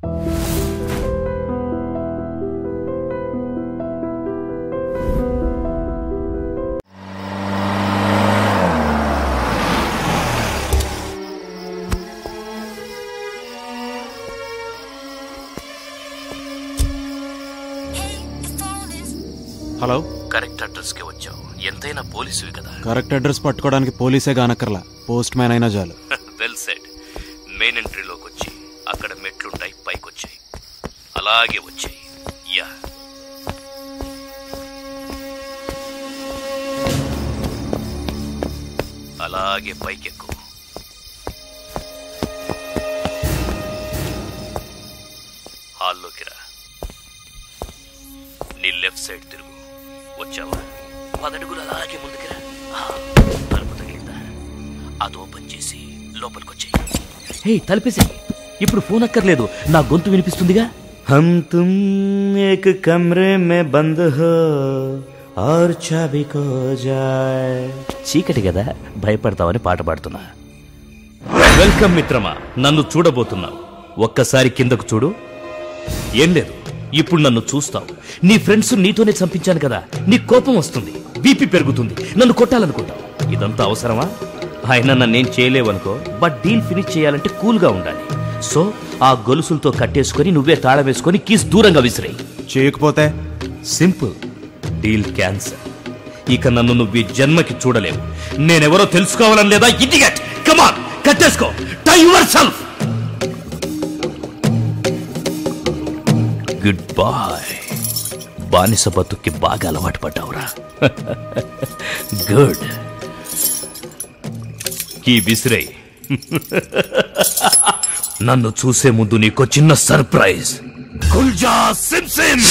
Hello correct address కి వచ్చావు ఎంతైనా పోలీసువి కదా కరెక్ట్ అడ్రస్ పట్టుకోవడానికి పోలీసే కానక్కర్లా పోస్ట్ మ్యాన్ అయినా చాలు వెల్ సెడ్ మెయిన్ ఎంట్రీలోకి వచ్చి అక్కడ మెట్లుంటాయి పైకి వచ్చాయి అలాగే వచ్చాయి యా అలాగే పైకెక్కు హాల్లోకి రా నీ లెఫ్ట్ సైడ్ తిరుగు వచ్చావా పదడుగులు అలాగే ముందుకు రా ఆ, తలుపు తగిలిందా అది ఓపెన్ చేసి లోపలికొచ్చాయి హే తలిపేసి ఇప్పుడు ఫోన్ అక్కర్లేదు నా గొంతు వినిపిస్తుందిగా हम तुम एक कमरे में बंद हो और चाबी खो जाए చీకటి కదా భయపడతావని పాట పాడుతున్నా వెల్కమ్ మిత్రమా నన్ను చూడబోతున్నావు ఒక్కసారి కిందకు చూడు ఏం లేదు ఇప్పుడు నన్ను చూస్తావు నీ ఫ్రెండ్స్ నీతోనే చంపించాను కదా నీ కోపం వస్తుంది బీపీ పెరుగుతుంది నన్ను కొట్టాలనుకుంటావు ఇదంతా అవసరమా ఆయన నన్నేం చేయలేవనుకో బట్ డీల్ ఫినిష్ చేయాలంటే కూల్గా ఉండాలి సో ఆ గొలుసులతో కట్టేసుకొని నువ్వే తాళం వేసుకొని కీస్ దూరంగా విసిరేయి చేయకపోతే సింపుల్ డీల్ క్యాన్సర్ ఇక నన్ను నువ్వు ఈ జన్మకి చూడలేవు నేనెవరో తెలుసుకోవాలని లేదా ఇడిగట్ కమాన్ కట్టేసుకో tie yourself good boy బానిస బతుక్కి బాగా అలవాటు పడ్డావురా గుడ్ ఈ విసిరై నన్ను చూసే ముందు నీకో చిన్న సర్ప్రైజ్ కుల్జా సిమ్ సిమ్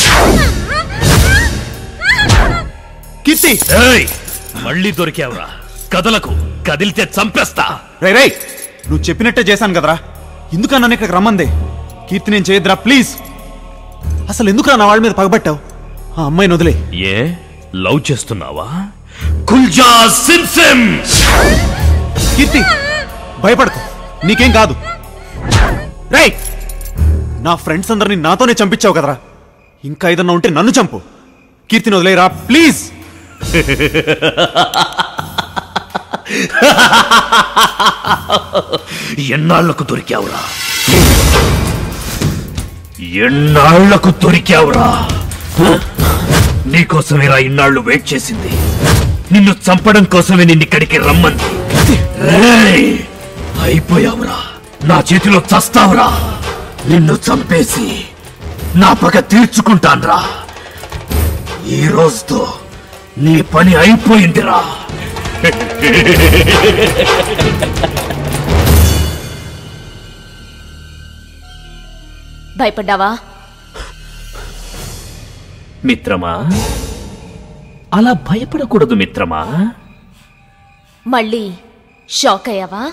కీర్తి ఏయ్ మళ్ళీ దొరికావురా కదలకు కదిలితే చంపేస్తా రై రై నువ్వు చెప్పినట్టే చేశాను కదరా ఎందుకన్నా నన్ను ఇక్కడికి రమ్మంది కీర్తి నేను చేయొద్దురా ప్లీజ్ అసలు ఎందుకురా నా వాళ్ళ మీద పగబట్టావు ఆ అమ్మాయిని వదిలే ఏ లవ్ చేస్తున్నావా కుల్జా సిమ్ సిమ్ కీర్తి భయపడకు నీకేం కాదు రై నా ఫ్రెండ్స్ అందరిని నాతోనే చంపించావు కదరా ఇంకా ఏదన్నా ఉంటే నన్ను చంపు కీర్తిని వదిలేరా ప్లీజ్ ఎన్నాళ్లకు దొరికావురా ఎన్నాళ్లకు దొరికావురా నీకోసమేరా ఇన్నాళ్ళు వెయిట్ చేసింది నిన్ను చంపడం కోసమే నిన్ను ఇక్కడికి రమ్మంది రేయ్! అయిపోయావురా నా చేతిలో చస్తావురా నిన్ను చంపేసి నా పగ తీర్చుకుంటాన్రా ఈ రోజుతో నీ పని అయిపోయిందిరా భయపడ్డావా మిత్రమా అలా భయపడకూడదు మిత్రమా మళ్ళీ షాక్ అయ్యావా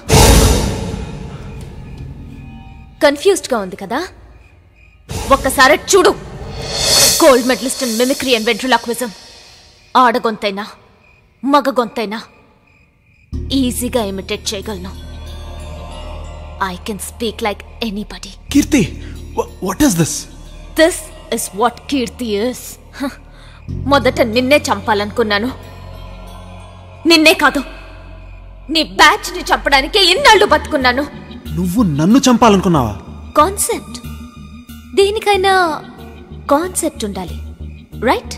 కన్ఫ్యూజ్డ్ గా ఉంది కదా ఒక్కసారి చూడు gold medallist in mimicry and ventriloquism ఆడగొంతైనా మగ గొంతైనా ఈజీగా ఇమిటేట్ చేయగలను I can speak like anybody Keerthi what is this this is what Keerthi is మొదట నిన్నే చంపాలనుకున్నాను నిన్నే కాదు నీ బ్యాచ్ ని చంపడానికే ఇన్నాళ్ళు బతుకున్నాను నువ్వు నన్ను చంపాలనుకున్నావా కాన్సెప్ట్ దేనికైనా కాన్సెప్ట్ ఉండాలి రైట్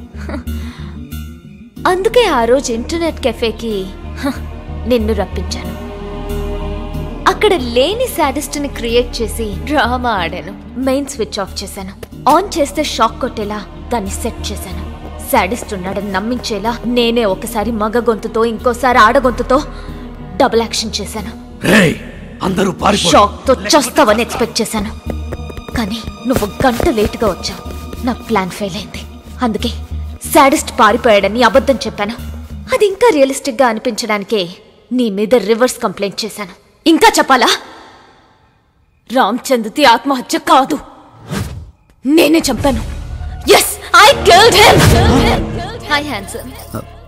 అందుకే ఆ రోజు ఇంటర్నెట్ కెఫేకి హ, నిన్ను రప్పించాను అక్కడ లేని సాడిస్ట్ ని క్రియేట్ చేసి డ్రామా ఆడాను మెయిన్ స్విచ్ ఆఫ్ చేశాను ఆన్ చేస్తే షాక్ కొట్టేలా దాన్ని సెట్ చేశాను సాడిస్ట్ ఉన్నాడని నమ్మించేలా నేనే ఒకసారి మగ గొంతుతో ఇంకోసారి ఆడ గొంతుతో డబుల్ యాక్షన్ చేశాను రేయ్ అందరూ పారిపో షాక్ తో చస్తావని ఎక్స్పెక్ట్ చేశాను కానీ నువ్వు గంట లేటుగా వచ్చావు నా ప్లాన్ ఫెయిల్ అయింది అందుకే సాడిస్ట్ పారిపోయాడని అబద్ధం చెప్పాను అది ఇంకా రియలిస్టిక్ గా అనిపించడానికే నీ మీద రివర్స్ కంప్లైంట్ చేశాను ఇంకా చెప్పాలా రామ్చంద్రతి ఆత్మహత్య కాదు నేనే చంపాను yes I killed him hi handsome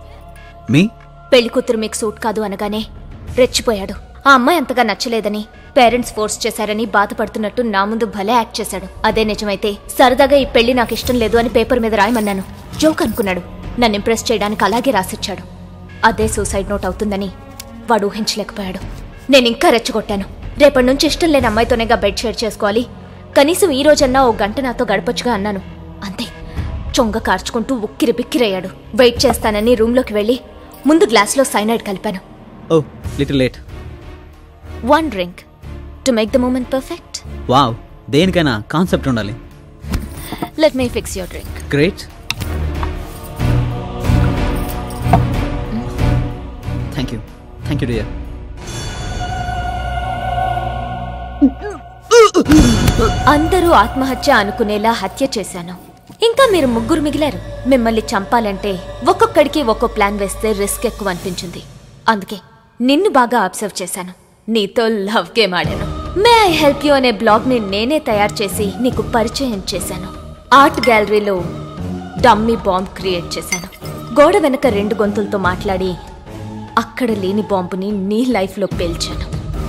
మీ పెళ్లి కూతురు మీకు సూట్ కాదు అనగానే రెచ్చిపోయాడు ఆ అమ్మాయి అంతగా నచ్చలేదని పేరెంట్స్ ఫోర్స్ చేశారని బాధపడుతున్నట్టు నా ముందు భలే యాక్ట్ చేశాడు అదే నిజమైతే సరదాగా ఈ పెళ్లి నాకు ఇష్టం లేదు అని పేపర్ మీద రాయమన్నాను జోక్ అనుకున్నాడు నన్ను ఇంప్రెస్ చేయడానికి అలాగే రాసిచ్చాడు అదే సూసైడ్ నోట్ అవుతుందని వాడు ఊహించలేకపోయాడు నేను ఇంకా రెచ్చగొట్టాను రేపటి నుంచి ఇష్టం లేని అమ్మాయితోనేగా బెడ్ షేర్ చేసుకోవాలి కనీసం ఈ రోజన్నా ఓ గంట నాతో గడపొచ్చుగా అన్నాను అంతే చొంగ కార్చుకుంటూ ఉక్కిరి బిక్కిరయ్యాడు వెయిట్ చేస్తానని రూమ్లోకి వెళ్ళి ముందు గ్లాస్లో సైనైడ్ కలిపాను oh little late one drink to make the moment perfect wow దేనికైనా కాన్సెప్ట్ ఉండాలి let me fix your drink great thank you thank you dear అందరూ ఆత్మహత్య అనుకునేలా హత్య చేశాను ఇంకా మీరు ముగ్గురు మిగిలారు మిమ్మల్ని చంపాలంటే ఒక్కొక్కడికి ఒక్కో ప్లాన్ వేస్తే రిస్క్ ఎక్కువ అనిపించింది అందుకే నిన్ను బాగా అబ్జర్వ్ చేశాను నీతో లవ్ గేమ్ ఆడాను మే ఐ హెల్ప్ యూ అనే బ్లాగ్ ని నేనే తయారు చేసి నీకు పరిచయం చేశాను ఆర్ట్ గ్యాలరీలో డమ్మీ బాంబ్ క్రియేట్ చేశాను గోడ వెనక రెండు గొంతులతో మాట్లాడి అక్కడ లేని బాంబుని నీ లైఫ్లో పేల్చాను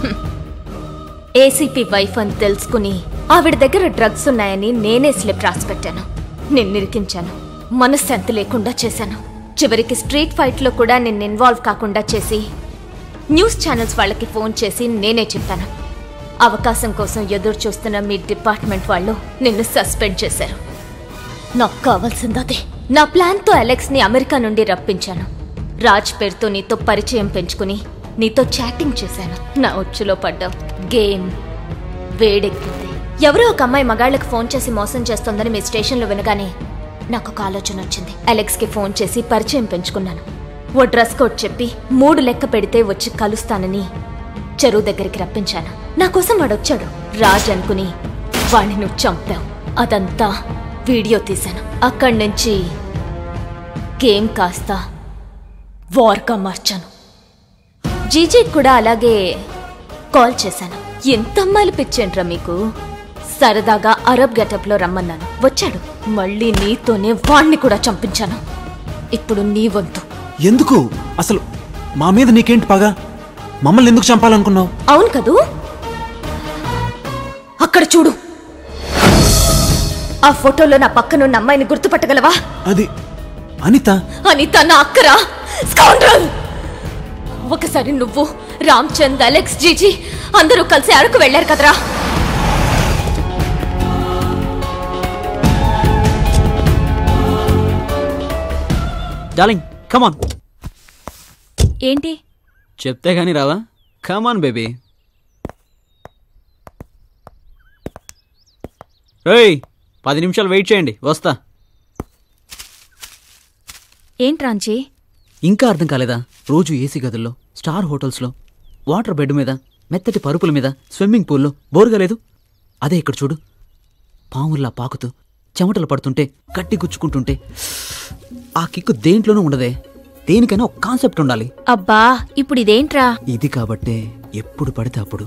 ఏసీపీ వైఫ్ అని తెలుసుకుని ఆవిడ దగ్గర డ్రగ్స్ ఉన్నాయని నేనే స్లిప్ రాసి పెట్టాను నిన్నిరికించాను మనశ్శాంతి లేకుండా చేశాను చివరికి స్ట్రీట్ ఫైట్ లో కూడా నిన్ను ఇన్వాల్వ్ కాకుండా చేసి న్యూస్ ఛానల్స్ వాళ్ళకి ఫోన్ చేసి నేనే చెప్పాను అవకాశం కోసం ఎదురు చూస్తున్న మీ డిపార్ట్మెంట్ వాళ్ళు నిన్ను సస్పెండ్ చేశారు నాకు కావాల్సింది అదే నా ప్లాన్తో అలెక్స్ ని అమెరికా నుండి రప్పించాను రాజ్ పేరుతో నీతో పరిచయం పెంచుకుని నీతో చాటింగ్ చేశాను నా ఉచ్చులో పడ్డావు గేమ్ వేడెక్కింది ఎవరో ఒక అమ్మాయి మగాళ్ళకి ఫోన్ చేసి మోసం చేస్తోందని మీ స్టేషన్లో వినగానే నాకు ఒక ఆలోచన వచ్చింది అలెక్స్కి ఫోన్ చేసి పరిచయం పెంచుకున్నాను ఓ డ్రెస్ కోడ్ చెప్పి మూడు లెక్క పెడితే వచ్చి కలుస్తానని చెరువు దగ్గరికి రప్పించాను నా కోసం వాడు వచ్చాడు రాజ్ అనుకుని వాణ్ణి నువ్వు చంపావు అదంతా వీడియో తీశాను అక్కడి నుంచి గేమ్ కాస్త వార్గా మార్చాను జీజీ కూడా అలాగే కాల్ చేశాను ఎంత అమ్మాయిలు పిచ్చేంట్రా మీకు సరదాగా అరబ్ గెటప్లో రమ్మన్నాను వచ్చాడు మళ్ళీ నీతోనే వాణ్ణి కూడా చంపించాను ఇప్పుడు నీ వంతు ఎందుకు అసలు మా మీద నీకేంటి పగ మమ్మల్ని ఎందుకు చంపాలనుకున్నావు అవును కదూ అక్కడ చూడు ఆ ఫోటోలో నా పక్కనున్న అమ్మాయిని గుర్తుపట్టగలవా అది అనిత అనిత నా అక్కరా స్కౌండ్రల్ ఒకసారి నువ్వు రామ్ చంద్ అలెక్స్ జీజీ అందరూ కలిసి అరకు వెళ్ళారు కదరా డార్లింగ్ కమాన్ ఏంటి చెప్తే కానీ రావా కమాన్ బేబీ రేయ్ పది నిమిషాలు వెయిట్ చేయండి వస్తా ఏంట్రాంచి ఇంకా అర్థం కాలేదా రోజు ఏసీ గదుల్లో స్టార్ హోటల్స్లో వాటర్ బెడ్ మీద మెత్తటి పరుపుల మీద స్విమ్మింగ్ పూల్లో బోరుగా లేదు అదే ఇక్కడ చూడు పాముల్లా పాకుతూ చెమటలు పడుతుంటే గట్టి గుచ్చుకుంటుంటే ఆ కిక్కు దేంట్లోనూ ఉండదే దేనికైనా ఒక కాన్సెప్ట్ ఉండాలి అబ్బా ఇప్పుడు ఇదేంట్రా ఇది కాబట్టే ఎప్పుడు పడితే అప్పుడు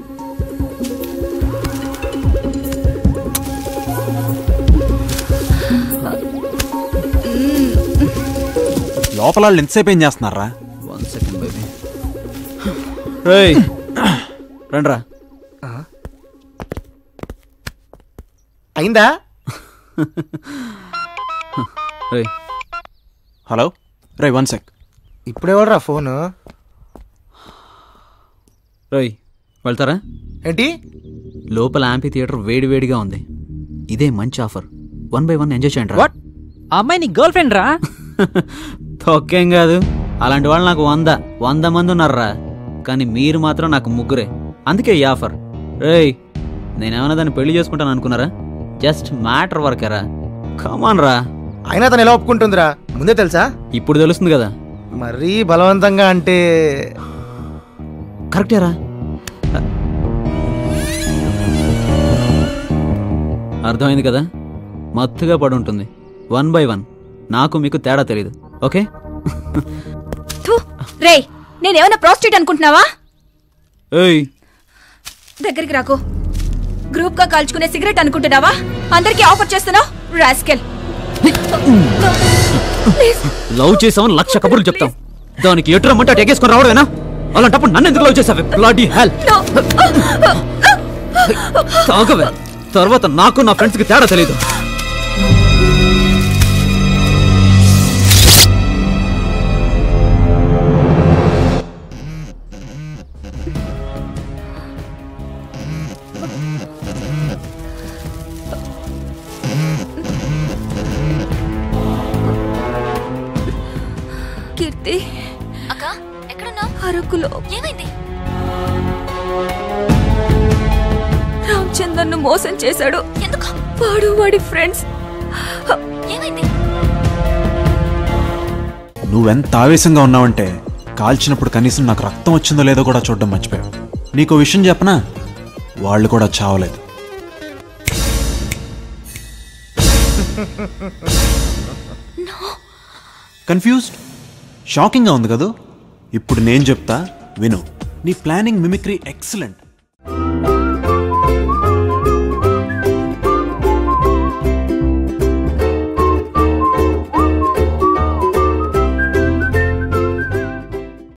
లోపల వాళ్ళు ఎంతసేపు ఏం చేస్తున్నారా వన్ సెకండ్ బేబీ రేయ్ రండ్రా అయిందా రేయ్ హలో రే వన్ సెక్ ఇప్పుడెవడరా ఫోను రేయ్ వెళ్తారా ఏంటి లోపల యాంపీ థియేటర్ వేడివేడిగా ఉంది ఇదే మంచి offer one by one enjoy చేయండి వాట్ ఆ అమ్మాయి నీ గర్ల్ ఫ్రెండ్ రా తొక్కేం కాదు అలాంటి వాళ్ళు నాకు వంద వంద మంది ఉన్నారా కానీ మీరు మాత్రం నాకు ముగ్గురే అందుకే ఈ ఆఫర్ రేయ్ నేనేమన్నా దాన్ని పెళ్లి చేసుకుంటాను అనుకున్నారా జస్ట్ మ్యాటర్ వరకేరా కమాన్ రా అయినా తను ఎలా ఒప్పుకుంటుందిరా ముందే తెలుసా ఇప్పుడు తెలుస్తుంది కదా మరీ బలవంతంగా అంటే కరెక్టేరా అర్థమైంది కదా మత్తుగా పడి ఉంటుంది వన్ బై వన్ నాకు మీకు తేడా తెలియదు ఓకే థూ రే నేనేమన్నా ప్రాస్టిట్యూట్ అనుకుంటున్నావా ఏయ్ దగ్గరికి రాకు గ్రూప్ గా కాల్చుకునే సిగరెట్ అనుకుంటున్నావా అందరికీ ఆఫర్ చేస్తున్నావు రాస్కెల్ లవ్ చేసామని లక్ష కబుర్లు చెప్తాం దానికి ఎటు రమ్మంటే అటు ఎగేసుకొని రావడమేనా అలాంటప్పుడు నన్ను ఎందుకు లవ్ చేసావే బ్లడీ హెల్ తాగవే తర్వాత నాకు నా ఫ్రెండ్స్కి తేడా తెలీదు కీర్తి అక్క ఎక్కడున్నా అరకులో ఏమైంది రామచందర్ను మోసం చేశాడు ఎందుకు వాడు వాడి ఫ్రెండ్స్ ఏమైంది నువ్వెంత ఆవేశంగా ఉన్నావంటే కాల్చినప్పుడు కనీసం నాకు రక్తం వచ్చిందో లేదో కూడా చూడడం మర్చిపోయావు నీకు విషయం చెప్పనా వాళ్ళు కూడా చావలేదు కన్ఫ్యూజ్డ్ షాకింగ్గా ఉంది కదూ ఇప్పుడు నేను చెప్తా విను నీ ప్లానింగ్ మిమిక్రీ ఎక్సలెంట్